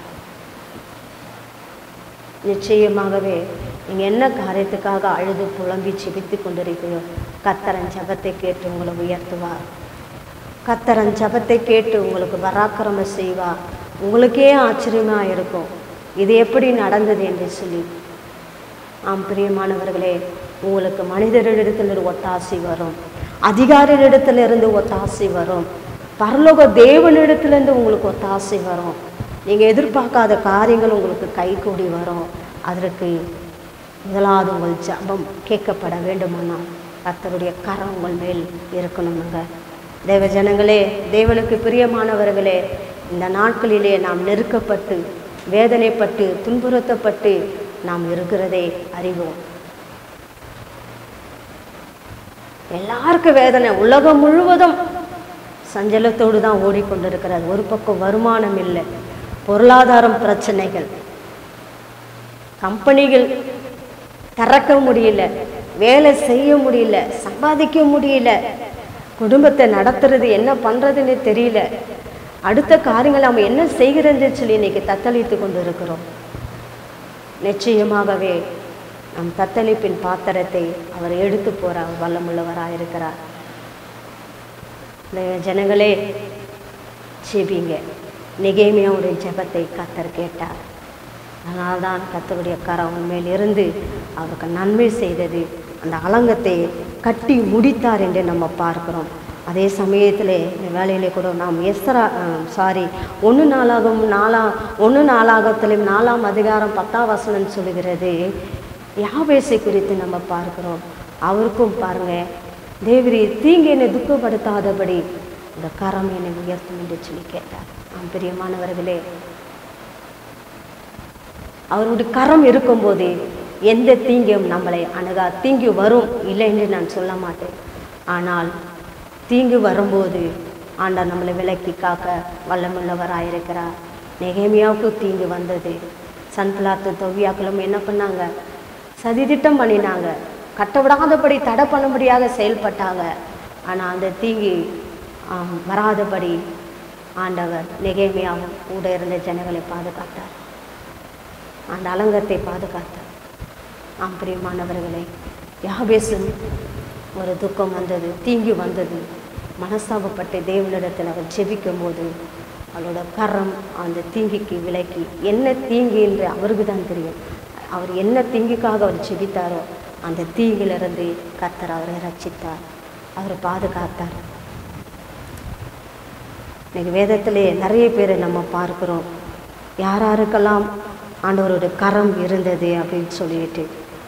நிச்சயமாகவே நீங்கள் என்ன காரியத்துக்காக அழுது புலம்பி செபித்து கொண்டிருக்கிறோ கத்தரன் ஜபத்தை கேட்டு உங்களை உயர்த்துவார் கத்தரன் ஜபத்தை கேட்டு உங்களுக்கு பராக்கிரம செய்வார் உங்களுக்கே ஆச்சரியமாக இருக்கும் இது எப்படி நடந்தது என்று சொல்லி ஆம் பிரியமானவர்களே உங்களுக்கு மனிதரிடத்திலிருந்து ஒத்தாசை வரும் அதிகாரியிடத்திலிருந்து ஒத்தாசை வரும் பரலோக தேவனிடத்திலிருந்து உங்களுக்கு ஒத்தாசை வரும் நீங்கள் எதிர்பார்க்காத காரியங்கள் உங்களுக்கு கைகூடி வரும் அதற்கு முதலாவது உங்கள் ஜபம் கேட்கப்பட வேண்டுமானால் கர்த்தருடைய கரம் உங்கள் மேல் இருக்கணுமுங்க தேவ ஜனங்களே தேவனுக்கு பிரியமானவர்களே இந்த நாட்களிலே நாம் நெருக்கப்பட்டு வேதனைப்பட்டு துன்புறுத்தப்பட்டு நாம் இருக்கிறதை அறிவோம் எல்லாருக்கும் வேதனை உலகம் முழுவதும் சஞ்சலத்தோடு தான் ஓடிக்கொண்டிருக்கிறது ஒரு பக்கம் வருமானம் இல்லை பொருளாதாரம் பிரச்சனைகள் கம்பெனிகள் திறக்க முடியல வேலை செய்ய முடியல சம்பாதிக்க முடியல குடும்பத்தை நடத்துறது என்ன பண்ணுறதுன்னு தெரியல அடுத்த காரியங்கள் நம்ம என்ன செய்கிறதுன்னு சொல்லி இன்னைக்கு தத்தளித்து கொண்டு இருக்கிறோம் நிச்சயமாகவே நம் தத்தளிப்பின் பாத்திரத்தை அவர் எடுத்து போகிறார் வல்லமுள்ளவராக இருக்கிறார் இந்த ஜனங்களே செபிங்க நிகேமியாவுடைய ஜெபத்தை கத்தர் கேட்டார் அதனால்தான் கத்தருடைய கரம் அவன் மேல் இருந்து அவருக்கு நன்மை செய்தது அந்த அலங்கத்தை கட்டி முடித்தார் என்று நம்ம பார்க்கிறோம் அதே சமயத்தில் இந்த வேலையிலே கூட நாம் எஸ்ரா சாரி ஒன்று நாளாகவும் நாலா ஒன்று நாளாகத்திலும் நாலாம் அதிகாரம் பத்தாம் வசனம் சொல்லுகிறது யாபேசை குறித்து நம்ம பார்க்கிறோம் அவருக்கும் பாருங்க தேவரி தீங்கு என்னை துக்கப்படுத்தாதபடி இந்த கரம் என்னை உயர்த்தும் என்று சொல்லி கேட்டார் ஆம் பிரியமானவர்களே அவருடைய கரம் இருக்கும்போது எந்த தீங்கும் நம்மளை அணுகா தீங்கு வரும் இல்லை என்று நான் சொல்ல மாட்டேன் ஆனால் தீங்கு வரும்போது ஆண்டவர் நம்மளை விலக்கி காக்க வல்லமுள்ளவராயிருக்கிறார் நெகேமியாவுக்கு தீங்கு வந்தது சன்பிளாத்து தொவியாக்களும் என்ன பண்ணாங்க சதிதிட்டம் பண்ணினாங்க கட்ட விடாதபடி தடை பண்ணும்படியாக செயல்பட்டாங்க ஆனால் அந்த தீங்கு ஆம், வராதபடி ஆண்டவர் நெகேமியாவும் கூட இருந்த ஜனங்களை பாதுகாத்தார் அந்த அலங்கத்தை பாதுகாத்தார் ஆம் பிரியமானவர்களே யாபேசும் ஒரு துக்கம் வந்தது தீங்கு வந்தது மனஸ்தாபப்பட்டு தேவனிடத்தில் அவர் ஜெபிக்கும் போது அவளோட கரம் அந்த தீங்குக்கு விலக்கி என்ன தீங்கு என்று அவருக்கு தான் தெரியும் அவர் என்ன தீங்குக்காக அவர் ஜெபித்தாரோ அந்த தீங்கிலிருந்து கர்த்தர் அவரை ரட்சித்தார் அவரை பாதுகாத்தார் இன்னைக்கு வேதத்திலே நிறைய பேரை நம்ம பார்க்கிறோம் யார் யாருக்கெல்லாம் ஆண்டவருடைய கரம் இருந்தது அப்படின்னு சொல்லிட்டு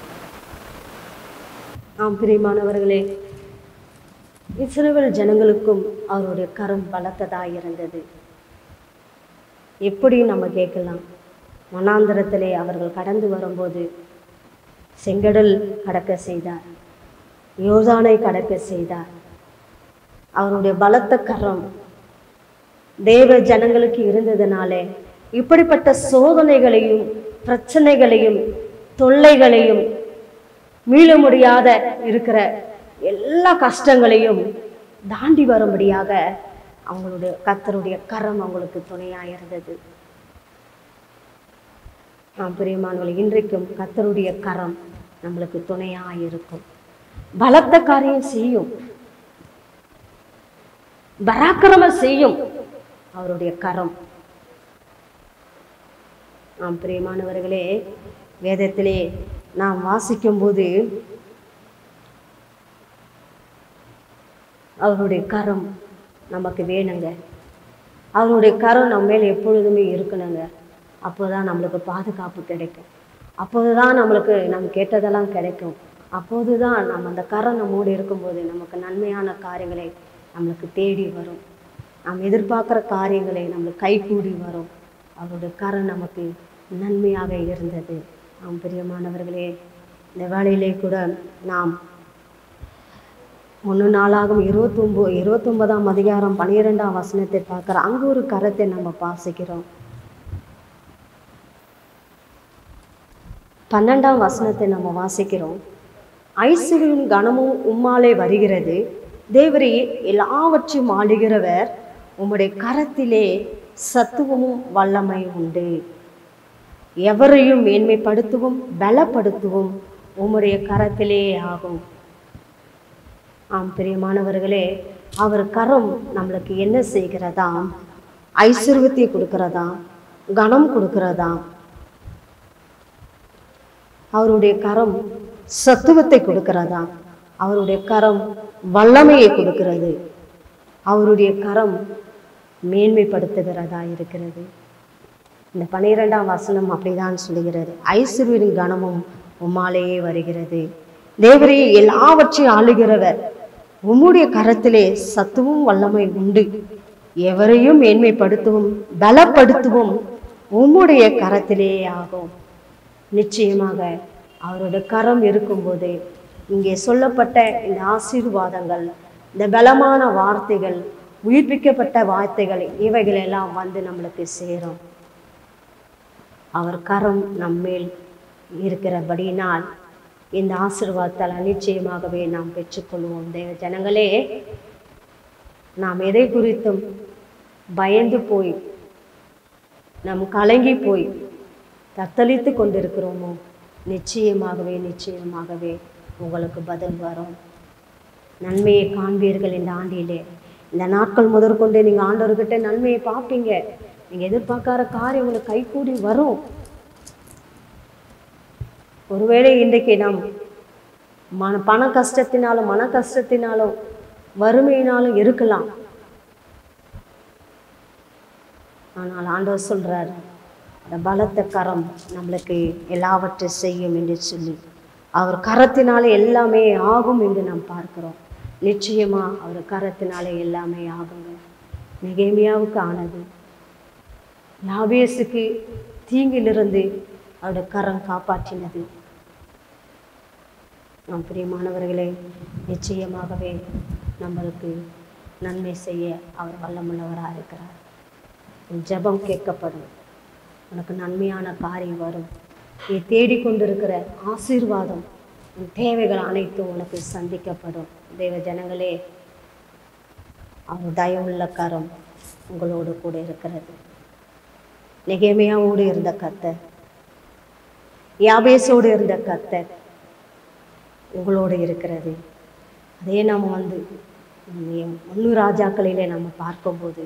ஆம் பிரியமானவர்களே இஸ்ரவேல் ஜனங்களுக்கும் அவருடைய கரம் பலத்ததாக இருந்தது எப்படி நம்ம கேட்கலாம் மனாந்திரத்திலே அவர்கள் கடந்து வரும்போது செங்கடல் கடக்க செய்தார் யோர்தானை கடக்க செய்தார் அவருடைய பலத்த கரம் தேவ ஜனங்களுக்கு இருந்ததுனாலே இப்படிப்பட்ட சோதனைகளையும் பிரச்சனைகளையும் தொல்லைகளையும் மீள முடியாத இருக்கிற எல்லா கஷ்டங்களையும் தாண்டி வரும்படியாக அவங்களுடைய கர்த்தருடைய கரம் அவங்களுக்கு துணையாக இருந்தது நாம் பிரியமானவர்கள் இன்றைக்கும் கர்த்தருடைய கரம் நம்மளுக்கு துணையாக இருக்கும் பலத்த காரியம் செய்யும் பராக்கிரம செய்யும் அவருடைய கரம் நாம் பிரியமானவர்களே வேதத்திலே நாம் வாசிக்கும்போது அவருடைய கரம் நமக்கு வேணுங்க அவருடைய கரம் நம்ம மேல் எப்பொழுதுமே இருக்கணுங்க அப்போதான் நம்மளுக்கு பாதுகாப்பு கிடைக்கும் அப்போது தான் நம்மளுக்கு நம்ம கேட்டதெல்லாம் கிடைக்கும் அப்போது தான் நம்ம அந்த கரம் நம்மோடு இருக்கும்போது நமக்கு நன்மையான காரியங்களை நம்மளுக்கு தேடி வரும் நாம் எதிர்பார்க்குற காரியங்களை நம்மளுக்கு கைகூடி வரும் அவருடைய கரம் நமக்கு நன்மையாக இருந்தது ஆம் பிரியமானவர்களே இந்த வேலையிலே கூட நாம் ஒன்று நாளாகும் இருபத்தொம்போ இருபத்தொன்பதாம் அதிகாரம் பன்னிரெண்டாம் வசனத்தை பார்க்குறோம் அங்கே ஒரு கரத்தை நம்ம வாசிக்கிறோம் பன்னெண்டாம் வசனத்தை நம்ம வாசிக்கிறோம் ஐஸ்வர்யும் கனமும் உம்மாலே வருகிறது தேவரே எல்லாவற்றையும் ஆளுகிறவர் உம்முடைய கரத்திலே சத்துவமும் வல்லமை உண்டு எவரையும் மேன்மைப்படுத்தவும் பலப்படுத்தவும் உம்முடைய கரத்திலே ஆகும் ஆம் பிரியமானவர்களே அவர் கரம் நம்மளுக்கு என்ன செய்கிறதா ஐஸ்வர்யத்தை கொடுக்கிறதா கனம் கொடுக்கிறதா அவருடைய கரம் சத்துவத்தை கொடுக்கிறதா அவருடைய கரம் வல்லமையை கொடுக்கிறது அவருடைய கரம் மேன்மைப்படுத்துகிறதா இருக்கிறது இந்த பன்னிரெண்டாம் வசனம் அப்படிதான் சொல்லுகிறது ஐஸ்வர்யின் கனமும் உம்மாலேயே வருகிறது தேவரே எல்லாவற்றையும் ஆளுகிறவர் உம்முடைய கரத்திலே சத்துவம் வல்லமை உண்டு எவரையும் மேன்மைப்படுத்தவும் பலப்படுத்தவும் உம்முடைய கரத்திலே ஆகும் நிச்சயமாக அவருடைய கரம் இருக்கும்போது இங்கே சொல்லப்பட்ட இந்த ஆசீர்வாதங்கள் இந்த பலமான வார்த்தைகள் உயிர்ப்பிக்கப்பட்ட வார்த்தைகள் இவைகள் எல்லாம் வந்து நம்மளுக்கு சேரும் அவர் கரம் நம்மேல் இருக்கிறபடியினால் இந்த ஆசீர்வாதத்தால் நிச்சயமாகவே நாம் பெற்றுக்கொள்வோம் தேவ ஜனங்களே நாம் எதை குறித்தும் பயந்து போய் நாம் கலங்கி போய் தத்தளித்து கொண்டிருக்கிறோமோ நிச்சயமாகவே நிச்சயமாகவே உங்களுக்கு பதில் வரும் நன்மையை காண்பீர்கள் இந்த ஆண்டிலே இந்த நாட்கள் முதற்கொண்டு நீங்கள் ஆண்டவர்கிட்ட நன்மையை பார்ப்பீங்க நீங்கள் எதிர்பார்க்காத காரியம் உங்களுக்கு கைகூடி வரும் ஒருவேளை இன்றைக்கு நாம் மன பண கஷ்டத்தினாலும் மன கஷ்டத்தினாலும் வறுமையினாலும் இருக்கலாம் ஆனால் ஆண்டவர் சொல்றார் இந்த பலத்த கரம் நம்மளுக்கு எல்லாவற்றையும் செய்யும் என்று சொல்லி அவர் கரத்தினாலே எல்லாமே ஆகும் என்று நாம் பார்க்கிறோம் நிச்சயமா அவர் கரத்தினாலே எல்லாமே ஆகுங்க நெகேமியாவுக்கு ஆனது யாபேசுக்கு தீங்கிலிருந்து அவருடைய கரம் காப்பாற்றினது நாம் பிரியமானவர்களே நிச்சயமாகவே நம்மளுக்கு நன்மை செய்ய அவர் வல்லமுள்ளவராக இருக்கிறார் உன் ஜெபம் கேட்கப்படும் உனக்கு நன்மையான காரியம் வரும் நீ தேடிக்கொண்டிருக்கிற ஆசீர்வாதம் உன் தேவைகள் அனைத்தும் உனக்கு சந்திக்கப்படும் தேவ ஜனங்களே அவர் தயவுள்ள கரம் உங்களோடு கூட இருக்கிறது நெகேமியாவோடு இருந்த கத்தர் யாபேசோடு இருந்த கத்தர் உங்களோடு இருக்கிறது அதே நாம் வந்து ஒன்று ராஜாக்களிலே நம்ம பார்க்கும்போது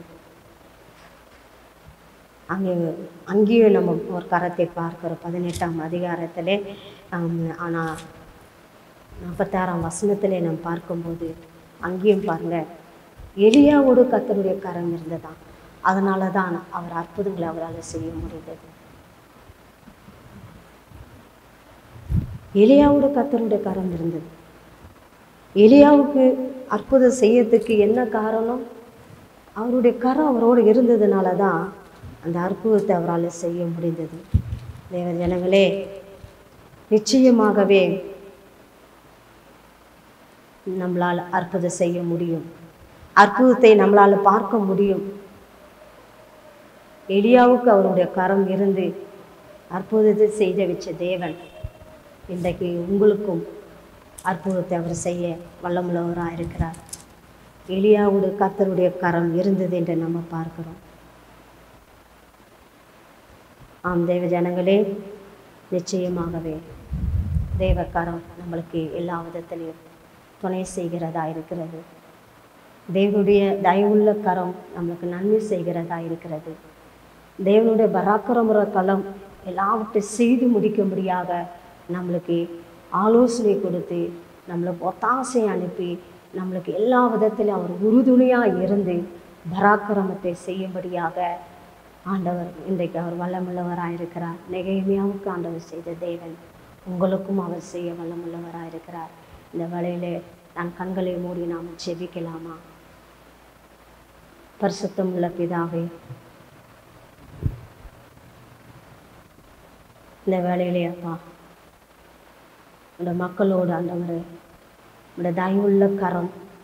அங்கே அங்கேயும் நம்ம ஒரு கரத்தை பார்க்கிறோம் பதினெட்டாம் அதிகாரத்திலே ஆனால் நாற்பத்தாறாம் வசனத்திலே நாம் பார்க்கும்போது அங்கேயும் பாருங்க எலியாவோடு கத்தருடைய கரம் இருந்ததாம் அதனால தான் அவர் அற்புதங்களை அவரால் செய்ய முடிந்தது எலியாவோட கத்தருடைய கரம் இருந்தது எலியாவுக்கு அற்புதம் செய்யறதுக்கு என்ன காரணம் அவருடைய கரம் அவரோடு இருந்ததுனால தான் அந்த அற்புதத்தை அவரால் செய்ய முடிந்தது தேவ ஜனங்களே நிச்சயமாகவே நம்மளால் அற்புதம் செய்ய முடியும் அற்புதத்தை நம்மளால் பார்க்க முடியும் எலியாவுக்கு அவருடைய கரம் இருந்து அற்புதத்தை செய்து வச்ச தேவன் இன்றைக்கு உங்களுக்கும் அற்புதத்தை அவர் செய்ய வல்லமுள்ளவராக இருக்கிறார் எலியாவுடைய கர்த்தருடைய கரம் இருந்தது என்று நம்ம பார்க்கிறோம் ஆம் தேவ ஜனங்களே நிச்சயமாகவே தேவக்காரம் நம்மளுக்கு எல்லா விதத்திலையும் துணை செய்கிறதா இருக்கிறது தேவனுடைய தயவுள்ள கரம் நம்மளுக்கு நன்மை செய்கிறதா இருக்கிறது தேவனுடைய பராக்கிரமுற களம் எல்லாவற்றையும் செய்து முடிக்கும்படியாக நம்மளுக்கு ஆலோசனை கொடுத்து நம்மளுக்கு ஒத்தாசை அனுப்பி நம்மளுக்கு எல்லா விதத்திலும் அவர் உறுதுணையாக இருந்து பராக்கிரமத்தை செய்யும்படியாக ஆண்டவர் இன்றைக்கு அவர் வல்லமுள்ளவராக இருக்கிறார் நெகைமையாவுக்கு ஆண்டவர் செய்த தேவன் உங்களுக்கும் அவர் செய்ய வல்லமுள்ளவராக இருக்கிறார் இந்த வேளையிலே நான் கண்களை மூடி நாம் ஜெபிக்கலாமா பரிசுத்தம் உள்ள பிதாவே இந்த வேலையிலே அப்பா இந்த மக்களோடு ஆண்டவரே உடைய தயவுள்ள கரம்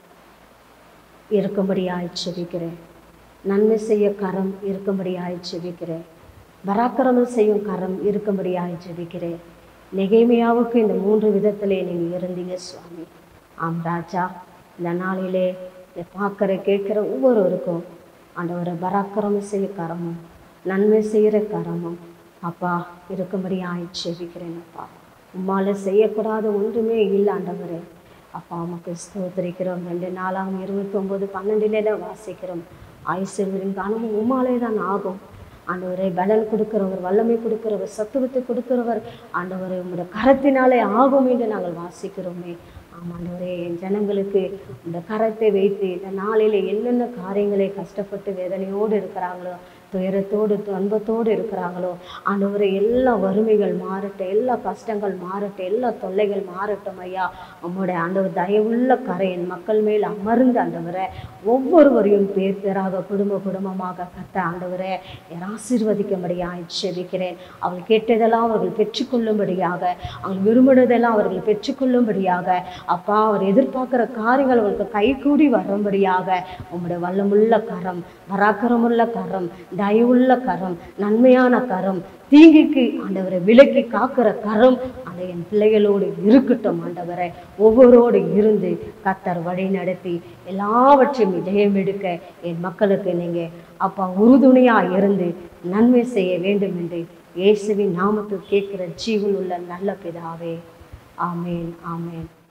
இருக்கும்படியாய் செபிக்கிறேன் நன்மை செய்ய கரம் இருக்கும்படியாய் செபிக்கிறேன் பராக்கிரமம் செய்யும் கரம் இருக்கும்படியாய் ஜெபிக்கிறேன் நெகேமியாவுக்கு இந்த மூன்று விதத்திலே நீங்கள் இருந்தீங்க சுவாமி ஆம் ராஜா இந்த நாளிலே இதை பார்க்குற கேட்குற ஒவ்வொருவருக்கும் ஆண்டவரை பராக்கிரமம் செய்ய கரமும் நன்மை செய்கிற கரமும் அப்பா இருக்கும்படியாய் ஜெபிக்கிறேன் அப்பா உம்மால செய்யக்கூடாத ஒன்றுமே இல்லை ஆண்டவரே அப்பா உமக்கு ஸ்தோத்திரிக்கிறோம் ரெண்டு நாளாகும் இருபத்தொம்போது பன்னெண்டுல வாசிக்கிறோம் ஆயுசெல்வரின் கனமும் உமாலே தான் ஆகும் ஆண்டவரை பலன் கொடுக்கிறவர் வல்லமை கொடுக்கிறவர் சத்துவத்தை கொடுக்கிறவர் ஆண்டவரை உங்களுடைய கரத்தினாலே ஆகும் என்று நாங்கள் வாசிக்கிறோமே ஆமாண்டவரே என் ஜனங்களுக்கு இந்த கரத்தை வைத்து இந்த நாளில் என்னென்ன காரியங்களை கஷ்டப்பட்டு வேதனையோடு இருக்கிறாங்களோ துயரத்தோடு துன்பத்தோடு இருக்கிறாங்களோ ஆண்டவரை எல்லா வறுமைகள் மாறட்டும் எல்லா கஷ்டங்கள் மாறட்டும் எல்லா தொல்லைகள் மாறட்டும் ஐயா உம்முடைய ஆண்டவர் தயவுள்ள கரை என் மக்கள் மேல் அமர்ந்து ஆண்டவரை ஒவ்வொருவரையும் பேர் பேராக குடும்ப குடும்பமாக கத்த ஆண்டவரை என் ஆசீர்வதிக்கும்படியாக செபிக்கிறேன் அவர்கள் கேட்டதெல்லாம் அவர்கள் பெற்றுக்கொள்ளும்படியாக அவர்கள் விரும்பினதெல்லாம் அவர்கள் பெற்றுக்கொள்ளும்படியாக அப்பா அவர் எதிர்பார்க்கிற காரியங்கள் அவர்களுக்கு கைகூடி வரும்படியாக உம்முடைய வல்லமுள்ள கரம் பராக்கிரமுள்ள கரம் தயவுள்ள கரம் நன்மையான கரம் தீங்குக்கு ஆண்டவரை விலக்கி காக்கிற கரம் அந்த என் பிள்ளைகளோடு இருக்கட்டும் ஆண்டவரை ஒவ்வொருவோடு இருந்து கத்தர் வழி நடத்தி எல்லாவற்றையும் ஜெயம் எடுக்க என் மக்களுக்கு நீங்கள் அப்பா உறுதுணையாக இருந்து நன்மை செய்ய வேண்டும் என்று இயேசுவின் நாமத்தில் கேட்கிற ஜீவன் உள்ள நல்ல பிதாவே ஆமேன் ஆமேன்